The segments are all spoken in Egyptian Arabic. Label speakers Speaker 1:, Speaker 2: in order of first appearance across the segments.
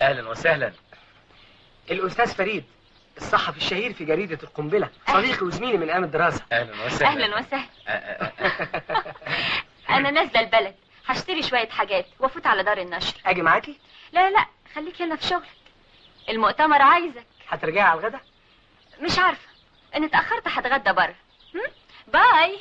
Speaker 1: اهلا وسهلا
Speaker 2: الاستاذ فريد الصحفي الشهير في جريده القنبله صديقي وزميلي من ايام الدراسه
Speaker 1: اهلا وسهلا
Speaker 3: اهلا وسهلا
Speaker 1: آه، آه، آه.
Speaker 3: انا نازله البلد هشتري شويه حاجات وافوت على دار النشر
Speaker 2: اجي معاكي
Speaker 3: لا لا خليك هنا في شغلك المؤتمر عايزك
Speaker 2: هترجعي على الغدا
Speaker 3: مش عارفه ان اتاخرت هتغدى بره هم؟ باي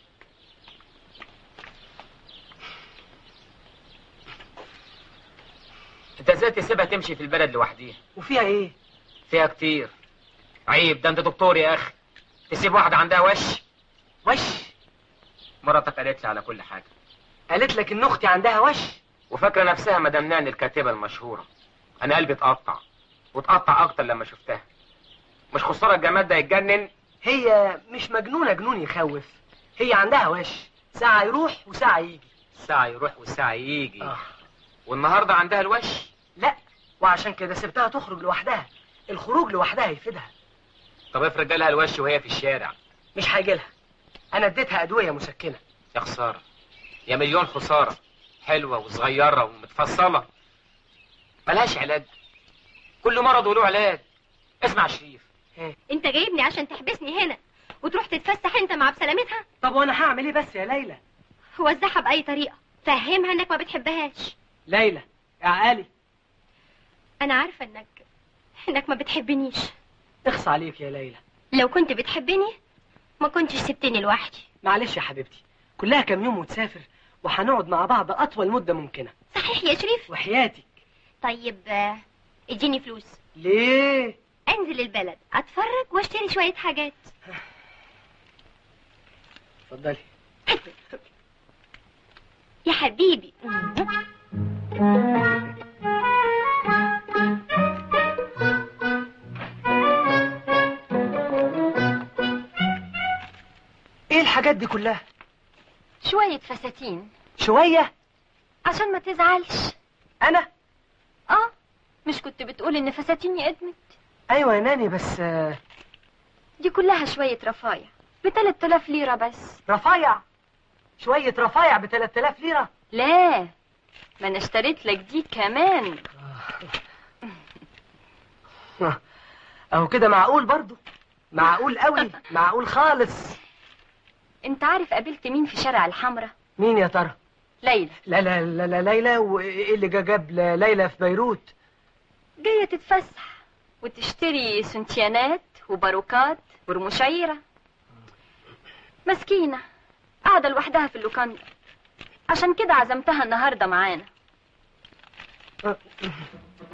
Speaker 1: انت ازاي تسيبها تمشي في البلد لوحديها
Speaker 2: وفيها ايه
Speaker 1: فيها كتير عيب ده انت دكتور يا اخي تسيب واحده عندها وش
Speaker 2: وش
Speaker 1: مراتك قالت لي على كل حاجه
Speaker 2: قالت لك ان اختي عندها وش
Speaker 1: وفاكره نفسها مدام ناني الكاتبه المشهوره انا قلبي اتقطع واتقطع اكتر لما شفتها مش خساره الجمال ده يتجنن
Speaker 2: هي مش مجنونه جنون يخوف هي عندها وش ساعه يروح وساعه يجي
Speaker 1: ساعه يروح وساعه يجي
Speaker 2: آه.
Speaker 1: والنهارده عندها الوش
Speaker 2: لا وعشان كده سبتها تخرج لوحدها الخروج لوحدها يفيدها
Speaker 1: طب افرض جالها الوش وهي في الشارع
Speaker 2: مش هيجيلها انا اديتها ادويه مسكنه
Speaker 1: يا خساره يا مليون خساره حلوه وصغيره ومتفصله ملهاش علاج كل مرض وله علاج اسمع يا شريف
Speaker 4: انت جايبني عشان تحبسني هنا وتروح تتفسح انت مع بسلامتها
Speaker 2: طب وانا هعمل ايه بس يا ليلى
Speaker 4: وزعها باي طريقه فهمها انك ما بتحبهاش
Speaker 2: ليلى يا عقالي
Speaker 4: انا عارفه انك انك ما بتحبنيش
Speaker 2: اخص عليك يا ليلى
Speaker 4: لو كنت بتحبني ما كنتش سبتني لوحدي
Speaker 2: معلش يا حبيبتي كلها كام يوم وتسافر وهنقعد مع بعض اطول مده ممكنه
Speaker 4: صحيح يا شريف
Speaker 2: وحياتك
Speaker 4: طيب آه، اديني فلوس
Speaker 2: ليه
Speaker 4: انزل البلد اتفرج واشتري شويه حاجات
Speaker 2: اتفضلي
Speaker 4: يا حبيبي
Speaker 2: ايه الحاجات دي كلها
Speaker 3: شويه فساتين
Speaker 2: شويه
Speaker 3: عشان ما تزعلش
Speaker 2: انا
Speaker 3: اه مش كنت بتقول ان فساتيني ادمت
Speaker 2: ايوه يا ناني بس آه،
Speaker 3: دي كلها شويه رفايع ب 3000 ليره بس
Speaker 2: رفايع شويه رفايع ب 3000 ليره
Speaker 3: لا ما انا اشتريت لك دي كمان
Speaker 2: اهو كده معقول برضو معقول قوي معقول خالص
Speaker 3: انت عارف قابلت مين في شارع الحمراء
Speaker 2: مين يا ترى
Speaker 3: ليلى
Speaker 2: لا لا لا لا ليلى وايه اللي جا- جاب ليلى في بيروت
Speaker 3: جايه تتفسح وتشتري سنتيانات وباروكات ورموشعيره مسكينه قاعده لوحدها في اللوكاندا عشان كده عزمتها النهارده معانا